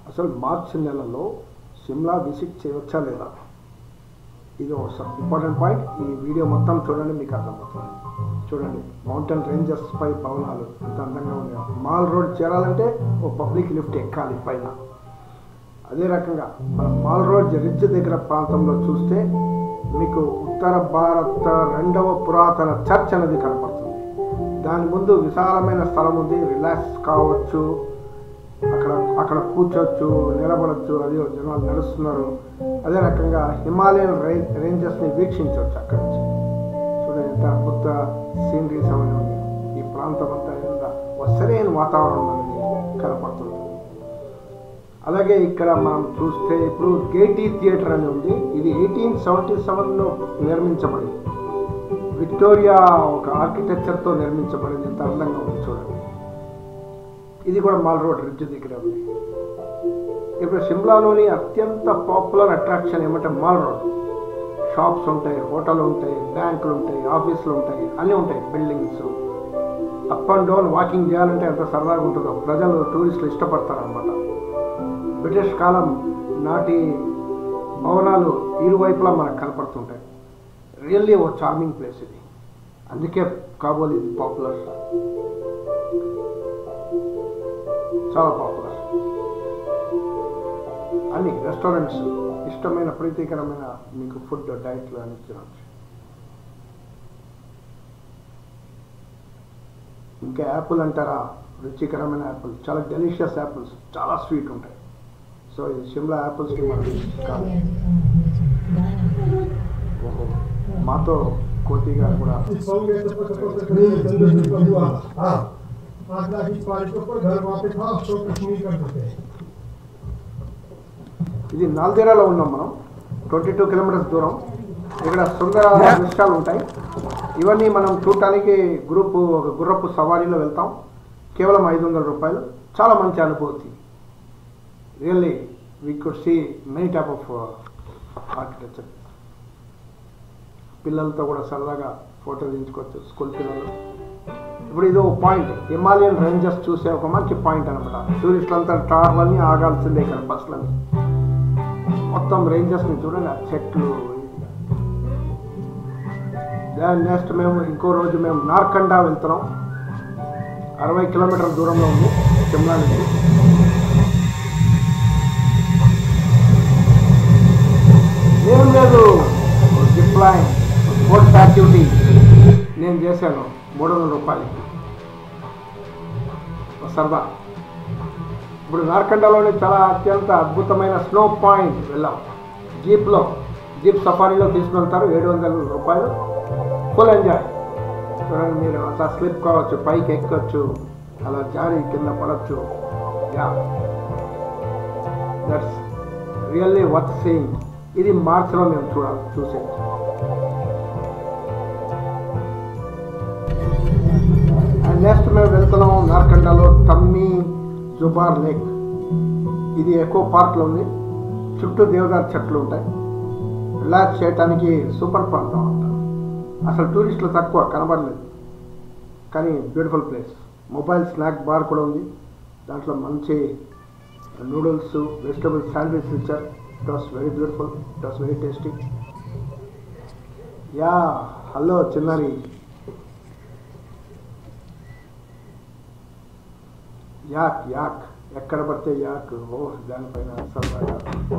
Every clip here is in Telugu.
అసలు మార్చి నెలలో సిమ్లా విజిట్ చేయవచ్చా లేదా ఇది ఒక ఇంపార్టెంట్ పాయింట్ ఈ వీడియో మొత్తం చూడండి మీకు అర్థమవుతుంది చూడండి మౌంటైన్ రేంజెస్ పై భవనాలు ఎంత అందంగా ఉన్నాయి మాల్ రోడ్ చేరాలంటే ఓ పబ్లిక్ లిఫ్ట్ ఎక్కాలి పైన అదే రకంగా మన మాల్ రోడ్ రిడ్జ్ దగ్గర ప్రాంతంలో చూస్తే మీకు ఉత్తర భారత రెండవ పురాతన చర్చ్ అనేది కనపడుతుంది దాని ముందు విశాలమైన స్థలం ఉంది రిలాక్స్ కావచ్చు అక్కడ అక్కడ కూర్చోవచ్చు నిలబడచ్చు అది జనాలు నడుస్తున్నారు అదే రకంగా హిమాలయన్ రేంజ్ రేంజెస్ని వీక్షించవచ్చు అక్కడి నుంచి చూడండి ఎంత అద్భుత సీనరీస్ అవన్నీ ఉన్నాయి ఈ ప్రాంతం అంతా ఎంత సరైన వాతావరణం అనేది కనపడుతుంది అలాగే ఇక్కడ మనం చూస్తే ఇప్పుడు గేటీ థియేటర్ అని ఉంది ఇది ఎయిటీన్ సెవెంటీ సెవెన్లో నిర్మించబడింది విక్టోరియా ఒక ఆర్కిటెక్చర్తో నిర్మించబడింది ఎంత అందంగా ఉంది చూడండి ఇది కూడా మాల్ రోడ్ రిడ్జ్ దగ్గర ఉంది ఇప్పుడు సిమ్లాలోని అత్యంత పాపులర్ అట్రాక్షన్ ఏమంటే మాల్ రోడ్ షాప్స్ ఉంటాయి హోటల్ ఉంటాయి బ్యాంకులు ఉంటాయి ఆఫీసులు ఉంటాయి అన్నీ ఉంటాయి buildings up and down walking చేయాలంటే ఎంత సరదాగా ఉంటుందో ప్రజలు టూరిస్టులు ఇష్టపడతారు అనమాట బ్రిటిష్ కాలం నాటి భవనాలు ఇరువైపులా మనకు కనపడుతుంటాయి రియల్లీ ఓ చార్మింగ్ ప్లేస్ ఇది అందుకే కాబోలు ఇది పాపులర్ చాలా పాపులర్ అన్ని రెస్టారెంట్స్ ఇష్టమైన ప్రీతికరమైన మీకు ఫుడ్ డైట్లు అని తినచ్చు ఇంకా యాపిల్ అంటారా రుచికరమైన యాపిల్ చాలా డెలిషియస్ యాపిల్స్ చాలా స్వీట్ ఉంటాయి సో ఇది షిమ్లా యాపిల్స్కి మనం కాదు ఓహో మాతో కోతి గారు కూడా हाँ पाँच लाख की बारिश के ऊपर घर वापस था तो कश्मीर कर देते हैं ఇది నాల్దేరాలో ఉన్నాం మనం ట్వంటీ టూ కిలోమీటర్స్ దూరం ఇక్కడ సుందర దృశ్యాలు ఉంటాయి ఇవన్నీ మనం చూడటానికి గ్రూప్ ఒక గుర్రపు సవారీలో వెళ్తాం కేవలం ఐదు వందల రూపాయలు చాలా మంచి అనుభూతి really we could see many type of architecture పిల్లలతో కూడా సరదాగా ఫోటో తీయించుకోవచ్చు స్కూల్ పిల్లలు ఇప్పుడు ఇది ఒక పాయింట్ హిమాలయన్ రేంజెస్ చూసే ఒక మంచి పాయింట్ అనమాట టూరిస్టులంతా కార్లన్నీ ఆగాల్సిందే ఇక్కడ బస్సులని మొత్తం రేంజెస్ని చూడండి ఆ చెట్లు దాని నెక్స్ట్ మేము ఇంకో రోజు మేము నార్కండా వెళ్తున్నాం అరవై కిలోమీటర్ల దూరంలో ఉంది సిమ్లా నుంచి ఏం లేదు జిప్ లైన్ స్పోర్ట్స్ యాక్టివిటీ నేను చేశాను మూడు వందల రూపాయలకి ఒక సరదా ఇప్పుడు నార్కండాలోని చాలా అత్యంత అద్భుతమైన స్నో పాయింట్ వెళ్ళాం జీప్లో జీప్ సఫారీలో తీసుకుని వెళ్తారు ఏడు వందల రూపాయలు ఫుల్ ఎంజాయ్ చూడండి మీరు అట్లా స్లిప్ కావచ్చు పైకి ఎక్కొచ్చు అలా జారి కింద పడవచ్చు yeah that's really worth seeing ఇది మార్చ్లో మేము చూడాలి చూసేది అండ్ నెక్స్ట్ మేము వెళ్తున్నాం నార్కండాలో తమ్మి జుబార్ లేక్ ఇది ఎకో పార్క్లో ఉంది చుట్టూ దేవదారు చెట్లు ఉంటాయి రిలాక్స్ చేయడానికి సూపర్ ప్రాంతం అంట అసలు టూరిస్టులు తక్కువ కనబడలేదు కానీ beautiful place mobile snack bar కూడా ఉంది దాంట్లో మంచి నూడిల్స్ వెజిటబుల్ శాండ్విచ్ ఇచ్చారు it was very beautiful it was very tasty yeah hello చిన్నారి యాక్ యాక్ ఎక్కడ పడితే యాక్ ఓ దానిపైన సరదాగా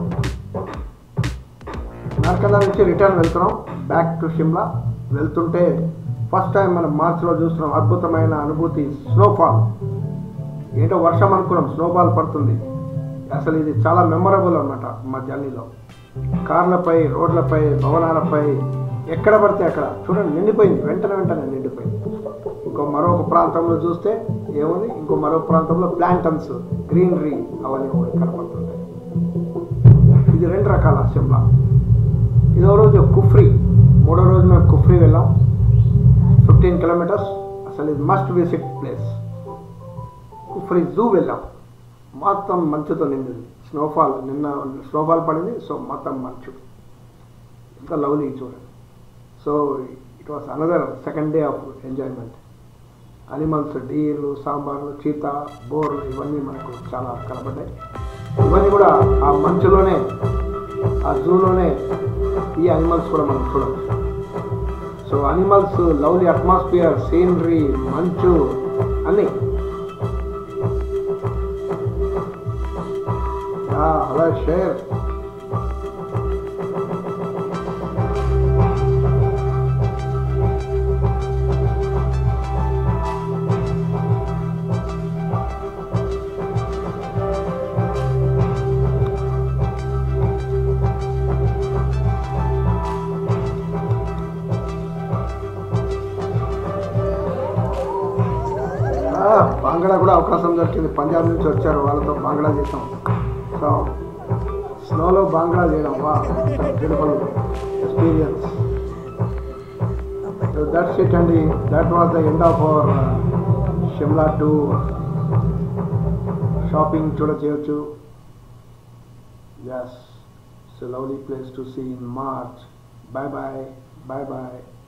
నార్కల్లా నుంచి రిటర్న్ వెళ్తున్నాం బ్యాక్ టు షిమ్లా వెళ్తుంటే ఫస్ట్ టైం మనం మార్చిలో చూస్తున్నాం అద్భుతమైన అనుభూతి స్నోఫాల్ ఏంటో వర్షం అనుకున్నాం స్నోఫాల్ పడుతుంది అసలు ఇది చాలా మెమరబుల్ అన్నమాట మా జర్నీలో కార్లపై రోడ్లపై భవనాలపై ఎక్కడ పడితే అక్కడ చూడండి నిండిపోయింది వెంటనే వెంటనే నిండిపోయింది ఇంకో మరొక ప్రాంతంలో చూస్తే ఏముంది ఇంకో మరో ప్రాంతంలో ప్లాంటన్స్ గ్రీనరీ అవన్నీ కూడా కనపడుతుంటాయి ఇది రెండు రకాల సిమ్లా ఇదో రోజు కుఫ్రీ మూడో రోజు మేము కుఫ్రీ వెళ్ళాం ఫిఫ్టీన్ కిలోమీటర్స్ అసలు ఇది must visit place Kufri zoo వెళ్ళాం మొత్తం మంచుతో నిండింది స్నోఫాల్ నిన్న స్నోఫాల్ పడింది సో మొత్తం మంచు ఎంత లవ్లీ చూడండి so it was another second day of enjoyment animals డీర్లు సాంబార్లు చీత బోర్లు ఇవన్నీ మనకు చాలా కనబడ్డాయి ఇవన్నీ కూడా ఆ మంచులోనే ఆ జూలోనే ఈ అనిమల్స్ కూడా మనం చూడవచ్చు so animals lovely atmosphere scenery మంచు అన్నీ అలా షేర్ ఆ, బాంగ్లా కూడా అవకాశం దొరికింది పంజాబ్ నుంచి వచ్చారు వాళ్ళతో బాంగ్లా చేసాం సో స్నోలో బాంగ్లా చేయడం వా beautiful experience so that's it అండి that was the end of our Shimla tour shopping చూడ చేయొచ్చు yes it's lovely place to see in March bye bye bye bye